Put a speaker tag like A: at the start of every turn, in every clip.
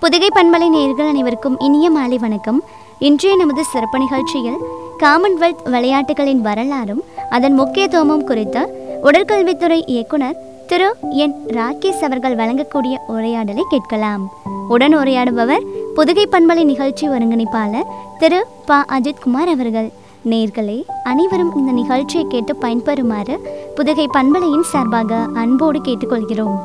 A: புதுகை பண்பலை நேயர்கள் அனைவருக்கும் இனிய மாலை வணக்கம் இன்றைய நமது சிறப்பு நிகழ்ச்சியில் காமன்வெல்த் விளையாட்டுகளின் வரலாறும் அதன் முக்கியத்துவமும் குறித்து உடற்கல்வித்துறை இயக்குனர் திரு என் ராகேஷ் அவர்கள் வழங்கக்கூடிய உரையாடலை கேட்கலாம் உடன் உரையாடுபவர் புதுகை பண்பலை நிகழ்ச்சி ஒருங்கிணைப்பாளர் திரு ப அஜித்குமார் அவர்கள் நேர்களே அனைவரும் இந்த நிகழ்ச்சியை கேட்டு பயன்பெறுமாறு புதுகை பண்பலையின் சார்பாக அன்போடு கேட்டுக்கொள்கிறோம்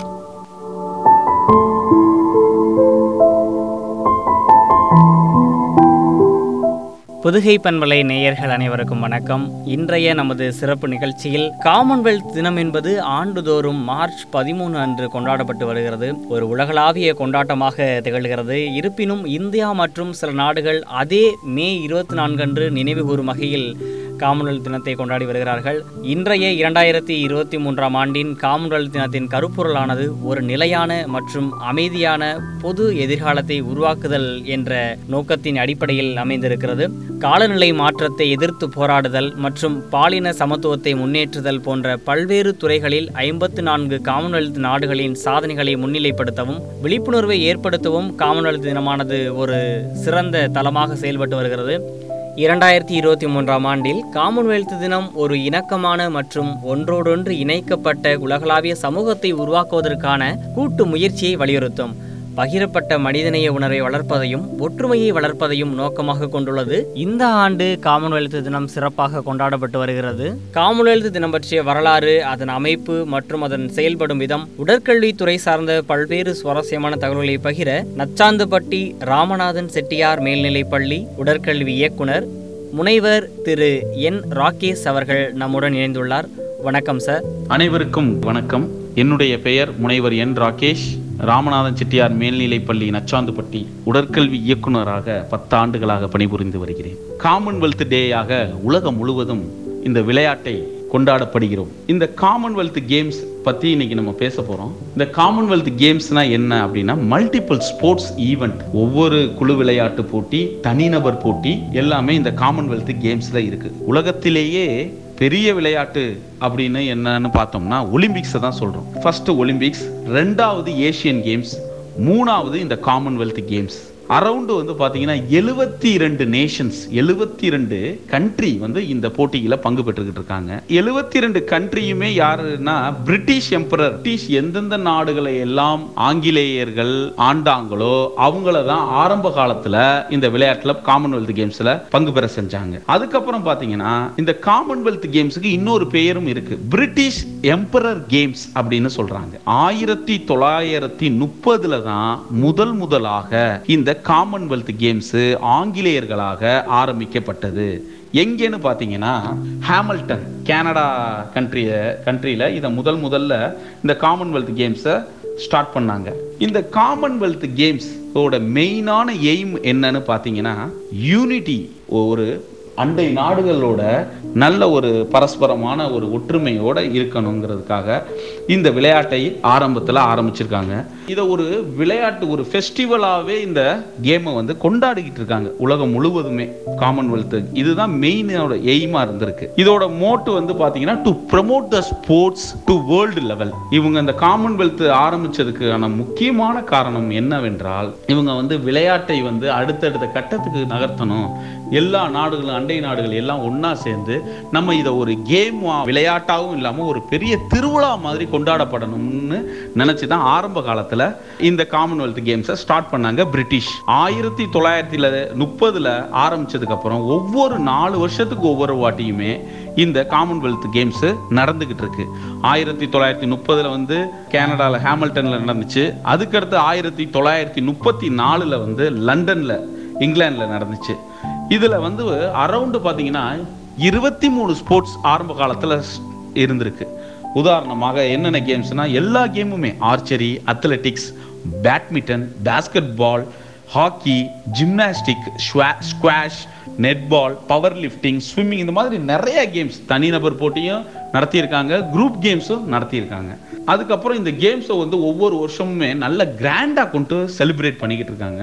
B: புதுகை பண்பலை நேயர்கள் அனைவருக்கும் வணக்கம் இன்றைய நமது சிறப்பு நிகழ்ச்சியில் காமன்வெல்த் தினம் என்பது ஆண்டுதோறும் மார்ச் பதிமூணு அன்று கொண்டாடப்பட்டு வருகிறது ஒரு உலகளாவிய கொண்டாட்டமாக திகழ்கிறது இருப்பினும் இந்தியா மற்றும் சில நாடுகள் அதே மே இருபத்தி நான்கு அன்று நினைவு கூறும் வகையில் காமன்வெல்த் தினத்தை கொண்டாடி வருகிறார்கள் இன்றைய இரண்டாயிரத்தி இருபத்தி மூன்றாம் ஆண்டின் காமன்வெல்த் தினத்தின் கருப்பொருளானது ஒரு நிலையான மற்றும் அமைதியான பொது எதிர்காலத்தை உருவாக்குதல் என்ற நோக்கத்தின் அடிப்படையில் அமைந்திருக்கிறது காலநிலை மாற்றத்தை எதிர்த்து போராடுதல் மற்றும் பாலின சமத்துவத்தை முன்னேற்றுதல் போன்ற பல்வேறு துறைகளில் ஐம்பத்து நான்கு காமன்வெல்த் நாடுகளின் சாதனைகளை முன்னிலைப்படுத்தவும் விழிப்புணர்வை ஏற்படுத்தவும் காமன்வெல்த் தினமானது ஒரு சிறந்த தளமாக செயல்பட்டு வருகிறது இரண்டாயிரத்தி இருபத்தி மூன்றாம் ஆண்டில் காமன்வெல்த் தினம் ஒரு இணக்கமான மற்றும் ஒன்றோடொன்று இணைக்கப்பட்ட உலகளாவிய சமூகத்தை உருவாக்குவதற்கான கூட்டு முயற்சியை வலியுறுத்தும் பகிரப்பட்ட மனிதநேய உணர்வை வளர்ப்பதையும் ஒற்றுமையை வளர்ப்பதையும் நோக்கமாக கொண்டுள்ளது இந்த ஆண்டு காமன்வெல்த் தினம் சிறப்பாக கொண்டாடப்பட்டு வருகிறது காமன்வெல்த் தினம் பற்றிய வரலாறு அதன் அமைப்பு மற்றும் அதன் செயல்படும் விதம் உடற்கல்வித்துறை சார்ந்த பல்வேறு சுவாரஸ்யமான தகவல்களை பகிர நச்சாந்துப்பட்டி ராமநாதன் செட்டியார் மேல்நிலைப் பள்ளி உடற்கல்வி இயக்குனர் முனைவர் திரு என் ராகேஷ் அவர்கள் நம்முடன் இணைந்துள்ளார் வணக்கம் சார்
C: அனைவருக்கும் வணக்கம் என்னுடைய பெயர் முனைவர் என் ராகேஷ் ராமநாதன் செட்டியார் மேல்நிலைப்பள்ளி நச்சாந்துப்பட்டி உடற்கல்வி இயக்குனராக பத்து ஆண்டுகளாக பணிபுரிந்து வருகிறேன் காமன்வெல்த் டேயாக உலகம் முழுவதும் இந்த விளையாட்டை கொண்டாடப்படுகிறோம் இந்த காமன்வெல்த் கேம்ஸ் பற்றி இன்னைக்கு நம்ம பேச போகிறோம் இந்த காமன்வெல்த் கேம்ஸ்னா என்ன அப்படின்னா மல்டிபிள் ஸ்போர்ட்ஸ் ஈவெண்ட் ஒவ்வொரு குழு விளையாட்டு போட்டி தனிநபர் போட்டி எல்லாமே இந்த காமன்வெல்த் கேம்ஸில் இருக்குது உலகத்திலேயே பெரிய விளையாட்டு அப்படின்னு என்னன்னு பார்த்தோம்னா ஒலிம்பிக்ஸை தான் சொல்கிறோம் ஃபர்ஸ்ட் ஒலிம்பிக்ஸ் ரெண்டாவது ஏஷியன் கேம்ஸ் மூணாவது இந்த காமன்வெல்த் கேம்ஸ் அரௌண்டு வந்து பார்த்தீங்கன்னா எழுபத்தி ரெண்டு நேஷன்ஸ் எழுபத்தி ரெண்டு கண்ட்ரி வந்து இந்த போட்டியில் பங்கு பெற்றுக்கிட்டு இருக்காங்க எழுபத்தி ரெண்டு கண்ட்ரியுமே யாருன்னா பிரிட்டிஷ் எம்பரர் பிரிட்டிஷ் எந்தெந்த நாடுகளை எல்லாம் ஆங்கிலேயர்கள் ஆண்டாங்களோ அவங்கள தான் ஆரம்ப காலத்தில் இந்த விளையாட்டில் காமன்வெல்த் கேம்ஸில் பங்கு பெற செஞ்சாங்க அதுக்கப்புறம் பார்த்தீங்கன்னா இந்த காமன்வெல்த் கேம்ஸுக்கு இன்னொரு பெயரும் இருக்கு பிரிட்டிஷ் எம்பரர் கேம்ஸ் அப்படின்னு சொல்றாங்க ஆயிரத்தி தொள்ளாயிரத்தி முப்பதுல தான் முதல் முதலாக இந்த காமன்வெல்த் கேம்ஸ் ஆங்கிலேயர்களாக ஆரம்பிக்கப்பட்டது எங்கேன்னு பார்த்தீங்கன்னா ஹாமில்டன் கனடா கண்ட்ரிய கண்ட்ரியில் இதை முதல் முதல்ல இந்த காமன்வெல்த் கேம்ஸை ஸ்டார்ட் பண்ணாங்க இந்த காமன்வெல்த் கேம்ஸ் ஓட மெயினான எய்ம் என்னன்னு பார்த்தீங்கன்னா யூனிட்டி ஒரு அண்டை நாடுகளோட நல்ல ஒரு பரஸ்பரமான ஒரு ஒற்றுமையோட இருக்கணுங்கிறதுக்காக இந்த விளையாட்டை ஆரம்பத்தில் ஆரம்பிச்சிருக்காங்க இதை ஒரு விளையாட்டு ஒரு ஃபெஸ்டிவலாகவே இந்த கேமை வந்து கொண்டாடிக்கிட்டு இருக்காங்க உலகம் முழுவதுமே காமன்வெல்த் இதுதான் மெயினோட எய்மாக இருந்திருக்கு இதோட மோட்டு வந்து பார்த்தீங்கன்னா to promote the sports to world level இவங்க இந்த காமன்வெல்த் ஆரம்பிச்சதுக்கான முக்கியமான காரணம் என்னவென்றால் இவங்க வந்து விளையாட்டை வந்து அடுத்தடுத்த கட்டத்துக்கு நகர்த்தணும் எல்லா நாடுகளும் அண்டை நாடுகள் எல்லாம் ஒன்றா சேர்ந்து நம்ம இதை ஒரு கேம் விளையாட்டாகவும் இல்லாமல் ஒரு பெரிய திருவிழா மாதிரி கொண்டாடப்படணும்னு நினச்சி தான் ஆரம்ப காலத்தில் இந்த காமன்வெல்த் கேம்ஸை ஸ்டார்ட் பண்ணாங்க பிரிட்டிஷ் ஆயிரத்தி தொள்ளாயிரத்தில முப்பதில் ஆரம்பிச்சதுக்கப்புறம் ஒவ்வொரு நாலு வருஷத்துக்கு ஒவ்வொரு வாட்டியுமே இந்த காமன்வெல்த் கேம்ஸு நடந்துக்கிட்டு இருக்கு ஆயிரத்தி தொள்ளாயிரத்தி முப்பதில் வந்து கனடாவில் ஹாமில்டனில் நடந்துச்சு அதுக்கடுத்து ஆயிரத்தி தொள்ளாயிரத்தி முப்பத்தி நாலில் வந்து லண்டனில் இங்கிலாந்தில் நடந்துச்சு இதில் வந்து அரௌண்டு பார்த்தீங்கன்னா இருபத்தி மூணு ஸ்போர்ட்ஸ் ஆரம்ப காலத்தில் இருந்திருக்கு உதாரணமாக என்னென்ன கேம்ஸ்னா எல்லா கேமுமே archery athletics badminton basketball hockey gymnastic squash netball power lifting swimming இந்த மாதிரி நிறைய கேம்ஸ் தனிநபர் போட்டியும் நடத்தியிருக்காங்க குரூப் கேம்ஸும் நடத்தியிருக்காங்க அதுக்கப்புறம் இந்த கேம்ஸை வந்து ஒவ்வொரு வருஷமுமே நல்ல கிராண்டாக கொண்டு செலிப்ரேட் பண்ணிக்கிட்டு இருக்காங்க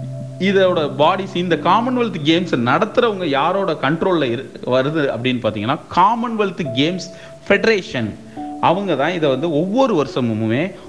C: இதோட பாடிஸ் இந்த காமன்வெல்த் கேம்ஸ் நடத்துறவங்க யாரோட கண்ட்ரோலில் இரு வருது அப்படின்னு பார்த்தீங்கன்னா காமன்வெல்த் கேம்ஸ் ஃபெடரேஷன் அவங்க தான் இதை வந்து ஒவ்வொரு வருஷமுமே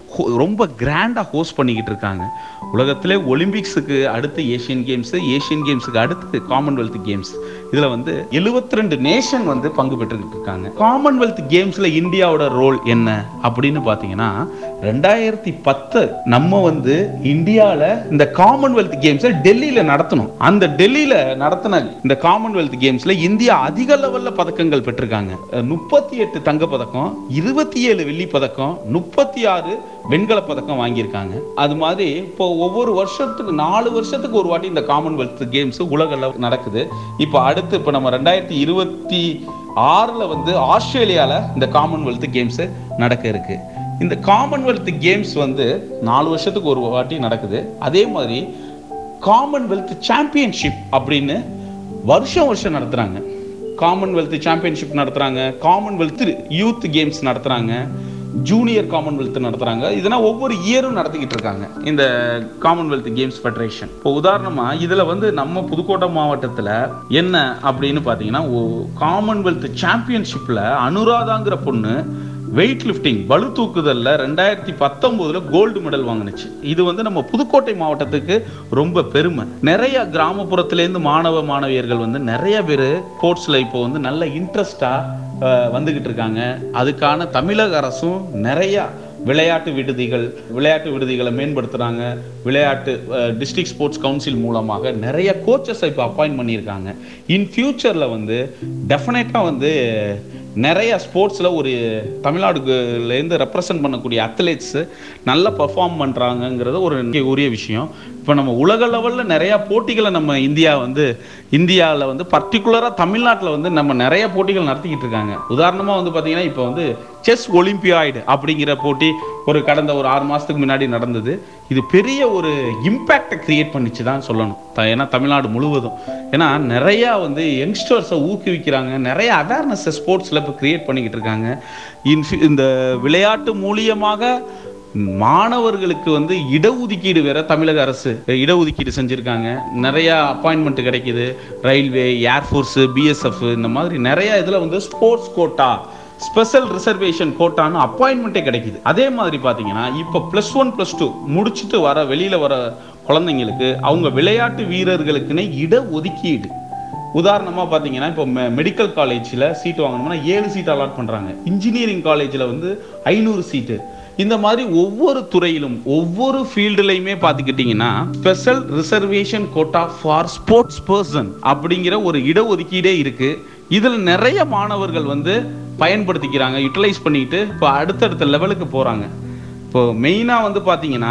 C: ஹோ- ரொம்ப கிராண்டாக ஹோஸ்ட் பண்ணிக்கிட்டு இருக்காங்க உலகத்திலே ஒலிம்பிக்ஸுக்கு அடுத்து ஏஷியன் கேம்ஸு ஏஷியன் கேம்ஸுக்கு அடுத்து காமன்வெல்த் கேம்ஸ் இதில் வந்து 72 ரெண்டு நேஷன் வந்து பங்கு பெற்றுக்கிட்டு இருக்காங்க காமன்வெல்த் கேம்ஸில் இந்தியாவோட ரோல் என்ன அப்படின்னு பார்த்தீங்கன்னா ரெண்டாயிரத்தி பத்து நம்ம வந்து இந்தியாவில் இந்த காமன்வெல்த் கேம்ஸை டெல்லியில் நடத்தணும் அந்த டெல்லியில் நடத்தின இந்த காமன்வெல்த் கேம்ஸில் இந்தியா அதிக லெவலில் பதக்கங்கள் பெற்றிருக்காங்க முப்பத்தி எட்டு தங்க பதக்கம் இருபத்தி ஏழு வெள்ளி பதக்கம் முப்பத்தி ஆறு வெண்கல பதக்கம் வாங்கியிருக்காங்க அது மாதிரி இப்போ ஒவ்வொரு வருஷத்துக்கு நாலு வருஷத்துக்கு ஒரு வாட்டி இந்த காமன்வெல்த் கேம்ஸ் உலக அளவு நடக்குது இப்போ அடுத்து இப்போ நம்ம ரெண்டாயிரத்தி இருபத்தி ஆறில் வந்து ஆஸ்திரேலியாவில் இந்த காமன்வெல்த் கேம்ஸ் நடக்க இருக்கு இந்த காமன்வெல்த் கேம்ஸ் வந்து நாலு வருஷத்துக்கு ஒரு வாட்டி நடக்குது அதே மாதிரி காமன்வெல்த் சாம்பியன்ஷிப் அப்படின்னு வருஷம் வருஷம் நடத்துறாங்க காமன்வெல்த் சாம்பியன்ஷிப் நடத்துறாங்க காமன்வெல்த் யூத் கேம்ஸ் நடத்துறாங்க ஜூனியர் காமன்வெல்த் நடத்துறாங்க இதெல்லாம் ஒவ்வொரு இயரும் நடத்திக்கிட்டு இருக்காங்க இந்த காமன்வெல்த் கேம்ஸ் ஃபெடரேஷன் இப்போ உதாரணமா இதுல வந்து நம்ம புதுக்கோட்டை மாவட்டத்துல என்ன அப்படின்னு பாத்தீங்கன்னா காமன்வெல்த் சாம்பியன்ஷிப்ல அனுராதாங்கிற பொண்ணு வெயிட் லிஃப்டிங் பளு தூக்குதல்ல ரெண்டாயிரத்தி பத்தொன்பதுல கோல்டு மெடல் வாங்குனுச்சு இது வந்து நம்ம புதுக்கோட்டை மாவட்டத்துக்கு ரொம்ப பெருமை நிறைய கிராமப்புறத்திலேருந்து மாணவ மாணவியர்கள் வந்து நிறைய பேர் ஸ்போர்ட்ஸ்ல இப்போ வந்து நல்ல இன்ட்ரெஸ்டா வந்துகிட்டு இருக்காங்க அதுக்கான தமிழக அரசும் நிறைய விளையாட்டு விடுதிகள் விளையாட்டு விடுதிகளை மேம்படுத்துறாங்க விளையாட்டு டிஸ்ட்ரிக்ட் ஸ்போர்ட்ஸ் கவுன்சில் மூலமாக நிறைய கோச்சஸ் இப்போ அப்பாயின்ட் பண்ணியிருக்காங்க இன் ஃபியூச்சரில் வந்து டெஃபினட்டாக வந்து நிறைய ஸ்போர்ட்ஸில் ஒரு தமிழ்நாடுலேருந்து ரெப்ரசன்ட் பண்ணக்கூடிய அத்லெட்ஸு நல்லா பெர்ஃபார்ம் பண்ணுறாங்கங்கிறது ஒரு உரிய விஷயம் இப்போ நம்ம உலக லெவலில் நிறையா போட்டிகளை நம்ம இந்தியா வந்து இந்தியாவில் வந்து பர்டிகுலராக தமிழ்நாட்டில் வந்து நம்ம நிறைய போட்டிகள் நடத்திக்கிட்டு இருக்காங்க உதாரணமாக வந்து பார்த்தீங்கன்னா இப்போ வந்து செஸ் ஒலிம்பியாய்டு அப்படிங்கிற போட்டி ஒரு கடந்த ஒரு ஆறு மாதத்துக்கு முன்னாடி நடந்தது இது பெரிய ஒரு இம்பேக்டை கிரியேட் பண்ணிச்சு தான் சொல்லணும் த- ஏன்னா தமிழ்நாடு முழுவதும் ஏன்னா நிறையா வந்து யங்ஸ்டர்ஸை ஊக்குவிக்கிறாங்க நிறைய அவேர்னஸை ஸ்போர்ட்ஸில் இப்போ கிரியேட் பண்ணிக்கிட்டு இருக்காங்க இன் இந்த விளையாட்டு மூலியமாக மாணவர்களுக்கு வந்து இடஒதுக்கீடு வேற தமிழக அரசு இடஒதுக்கீடு செஞ்சுருக்காங்க நிறைய அப்பாயின்மெண்ட் கிடைக்குது ரயில்வே ஏர்ஃபோர்ஸு பிஎஸ்எஃப் இந்த மாதிரி நிறைய இதில் வந்து ஸ்போர்ட்ஸ் கோட்டா ஸ்பெஷல் ரிசர்வேஷன் கோட்டான்னு அப்பாயின்மெண்ட்டே கிடைக்குது அதே மாதிரி பார்த்தீங்கன்னா இப்போ ப்ளஸ் ஒன் ப்ளஸ் டூ முடிச்சுட்டு வர வெளியில் வர குழந்தைங்களுக்கு அவங்க விளையாட்டு வீரர்களுக்குன்னே இடஒதுக்கீடு உதாரணமாக பார்த்தீங்கன்னா இப்போ மெடிக்கல் காலேஜில் சீட் வாங்கணும்னா ஏழு சீட் அலாட் பண்ணுறாங்க இன்ஜினியரிங் காலேஜில் வந்து ஐநூறு சீட்டு இந்த மாதிரி ஒவ்வொரு துறையிலும் ஒவ்வொரு ஃபீல்டுலையுமே பார்த்துக்கிட்டிங்கன்னா special reservation quota for sports person அப்படிங்கிற ஒரு இடஒதுக்கீடே இருக்கு இதில் நிறைய மாணவர்கள் வந்து பயன்படுத்திக்கிறாங்க யூட்டிலைஸ் பண்ணிக்கிட்டு இப்போ அடுத்தடுத்த லெவலுக்கு போகிறாங்க இப்போ மெயினாக வந்து பார்த்தீங்கன்னா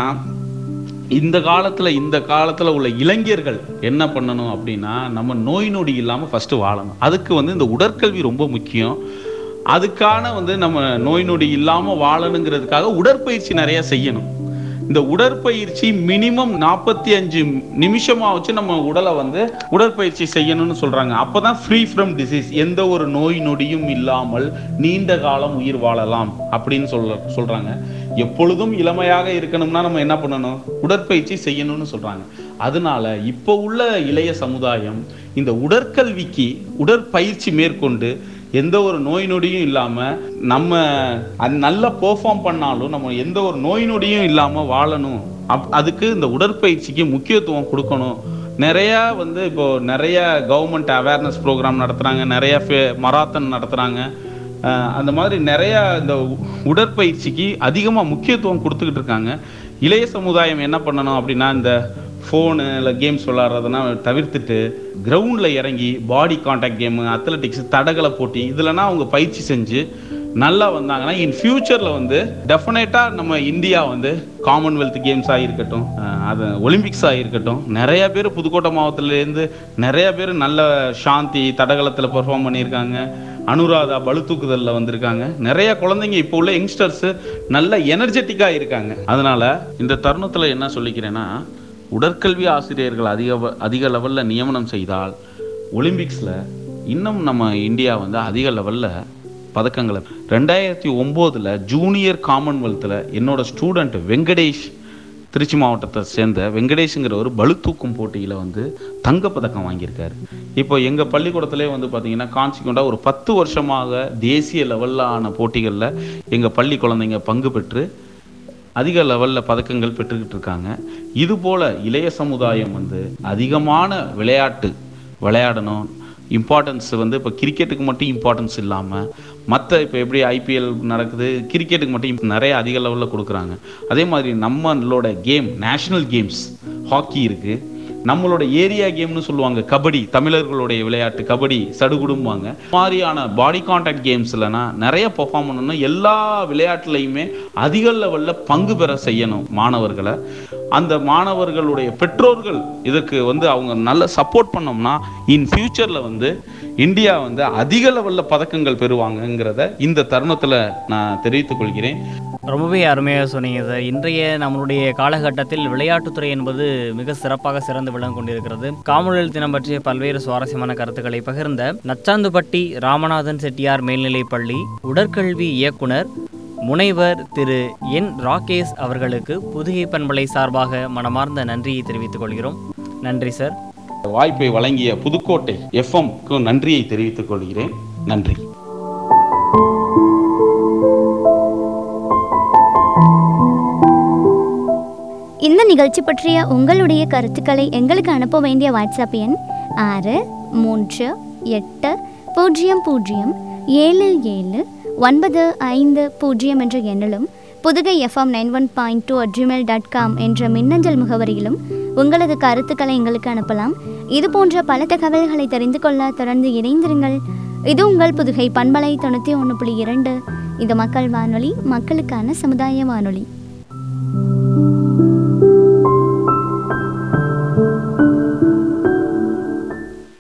C: இந்த காலத்துல இந்த காலத்துல உள்ள இளைஞர்கள் என்ன பண்ணணும் அப்படின்னா நம்ம நோய் நொடி இல்லாம ஃபர்ஸ்ட் வாழணும் அதுக்கு வந்து இந்த உடற்கல்வி ரொம்ப முக்கியம் அதுக்கான வந்து நம்ம நோய் நொடி இல்லாம வாழணுங்கிறதுக்காக உடற்பயிற்சி நிறைய செய்யணும் இந்த உடற்பயிற்சி மினிமம் நாற்பத்தி அஞ்சு நிமிஷமா வச்சு நம்ம உடலை வந்து உடற்பயிற்சி செய்யணும்னு சொல்றாங்க அப்பதான் ஃப்ரீ ஃப்ரம் டிசீஸ் எந்த ஒரு நோய் நொடியும் இல்லாமல் நீண்ட காலம் உயிர் வாழலாம் அப்படின்னு சொல்ல சொல்றாங்க எப்பொழுதும் இளமையாக இருக்கணும்னா நம்ம என்ன பண்ணணும் உடற்பயிற்சி செய்யணும்னு சொல்றாங்க அதனால இப்போ உள்ள இளைய சமுதாயம் இந்த உடற்கல்விக்கு உடற்பயிற்சி மேற்கொண்டு எந்த ஒரு நோய் நொடியும் இல்லாம நம்ம அது நல்லா பெர்ஃபார்ம் பண்ணாலும் நம்ம எந்த ஒரு நோய் நொடியும் இல்லாம வாழணும் அப் அதுக்கு இந்த உடற்பயிற்சிக்கு முக்கியத்துவம் கொடுக்கணும் நிறைய வந்து இப்போ நிறைய கவர்மெண்ட் அவேர்னஸ் ப்ரோக்ராம் நடத்துறாங்க நிறைய மராத்தன் நடத்துறாங்க அஹ் அந்த மாதிரி நிறைய இந்த உ- உடற்பயிற்சிக்கு அதிகமாக முக்கியத்துவம் கொடுத்துக்கிட்டு இருக்காங்க இளைய சமுதாயம் என்ன பண்ணணும் அப்படின்னா இந்த ஃபோனு இல்லை கேம்ஸ் விளாட்றதுனா தவிர்த்துட்டு கிரவுண்டில் இறங்கி பாடி கான்டாக்ட் கேமு அத்லெட்டிக்ஸ் தடகள போட்டி இதுலனா அவங்க பயிற்சி செஞ்சு நல்லா வந்தாங்கன்னா இன் ஃபியூச்சரில் வந்து டெஃபினட்டாக நம்ம இந்தியா வந்து காமன்வெல்த் கேம்ஸாக இருக்கட்டும் அஹ் அது ஒலிம்பிக்ஸாக இருக்கட்டும் நிறைய பேர் புதுக்கோட்டை மாவட்டத்திலேருந்து நிறைய பேர் நல்ல சாந்தி தடகளத்தில் பெர்ஃபார்ம் பண்ணியிருக்காங்க அனுராதா பளு தூக்குதலில் வந்திருக்காங்க நிறைய குழந்தைங்க இப்போ உள்ள யங்ஸ்டர்ஸ் நல்ல எனர்ஜெட்டிக்காக இருக்காங்க அதனால இந்த தருணத்தில் என்ன சொல்லிக்கிறேன்னா உடற்கல்வி ஆசிரியர்கள் அதிக வ- அதிக லெவலில் நியமனம் செய்தால் ஒலிம்பிக்ஸில் இன்னும் நம்ம இந்தியா வந்து அதிக லெவலில் பதக்கங்களை ரெண்டாயிரத்தி ஒம்போதில் ஜூனியர் காமன்வெல்த்தில் என்னோட ஸ்டூடெண்ட் வெங்கடேஷ் திருச்சி மாவட்டத்தை சேர்ந்த வெங்கடேஷுங்கிற ஒரு பளு தூக்கும் போட்டியில் வந்து தங்கப்பதக்கம் வாங்கியிருக்காரு இப்போ எங்கள் பள்ளிக்கூடத்திலே வந்து பார்த்தீங்கன்னா கான்சிக்வெண்ட்டாக ஒரு பத்து வருஷமாக தேசிய லெவலில் ஆன போட்டிகளில் எங்கள் பள்ளி குழந்தைங்க பங்கு பெற்று அதிக லெவலில் பதக்கங்கள் பெற்றுக்கிட்டு இருக்காங்க இதுபோல் இளைய சமுதாயம் வந்து அதிகமான விளையாட்டு விளையாடணும் இம்பார்ட்டன்ஸ் வந்து இப்போ கிரிக்கெட்டுக்கு மட்டும் இம்பார்ட்டன்ஸ் இல்லாமல் மற்ற இப்போ எப்படி ஐபிஎல் நடக்குது கிரிக்கெட்டுக்கு மட்டும் நிறைய அதிக லெவலில் கொடுக்குறாங்க அதே மாதிரி நம்மளோட கேம் நேஷ்னல் கேம்ஸ் ஹாக்கி இருக்குது நம்மளோட ஏரியா கேம்னு சொல்லுவாங்க கபடி தமிழர்களுடைய விளையாட்டு கபடி சடுகுடும்பாங்க மாதிரியான பாடி கான்டாக்ட் கேம்ஸ்லனா நிறைய பெர்ஃபார்ம் பண்ணணும் எல்லா விளையாட்டுலையுமே அதிக லெவலில் பங்கு பெற செய்யணும் மாணவர்களை அந்த மாணவர்களுடைய பெற்றோர்கள் இதுக்கு வந்து அவங்க நல்ல சப்போர்ட் பண்ணோம்னா இன் ஃபியூச்சரில் வந்து இந்தியா வந்து அதிக லெவலில் பதக்கங்கள் பெறுவாங்கங்கிறத இந்த தருணத்தில் நான் தெரிவித்துக் கொள்கிறேன்
B: ரொம்பவே அருமையாக சொன்னீங்க சார் இன்றைய நம்மளுடைய காலகட்டத்தில் விளையாட்டுத்துறை என்பது மிக சிறப்பாக சிறந்து விளங்க கொண்டிருக்கிறது காமன்வெல்த் தினம் பற்றிய பல்வேறு சுவாரஸ்யமான கருத்துக்களை பகிர்ந்த நச்சாந்துப்பட்டி ராமநாதன் செட்டியார் மேல்நிலைப் பள்ளி உடற்கல்வி இயக்குனர் முனைவர் திரு என் ராகேஷ் அவர்களுக்கு புதுகை பண்பலை சார்பாக மனமார்ந்த நன்றியை தெரிவித்துக் கொள்கிறோம் நன்றி சார்
C: வாய்ப்பை வழங்கிய புதுக்கோட்டை எஃப்எம்க்கு நன்றியை தெரிவித்துக் கொள்கிறேன் நன்றி
A: இந்த நிகழ்ச்சி பற்றிய உங்களுடைய கருத்துக்களை எங்களுக்கு அனுப்ப வேண்டிய வாட்ஸ்அப் எண் ஆறு மூன்று எட்டு பூஜ்ஜியம் பூஜ்ஜியம் ஏழு ஏழு ஒன்பது ஐந்து பூஜ்ஜியம் என்ற எண்ணிலும் புதுகை FM nine one point two Gmail dot com என்ற மின்னஞ்சல் முகவரியிலும் உங்களது கருத்துக்களை எங்களுக்கு அனுப்பலாம் இது போன்ற பல தகவல்களை தெரிந்து கொள்ள தொடர்ந்து இணைந்திருங்கள் இது உங்கள் புதுகை பண்பலை தொண்ணூற்றி ஒன்று புள்ளி இரண்டு இது மக்கள் வானொலி மக்களுக்கான சமுதாய வானொலி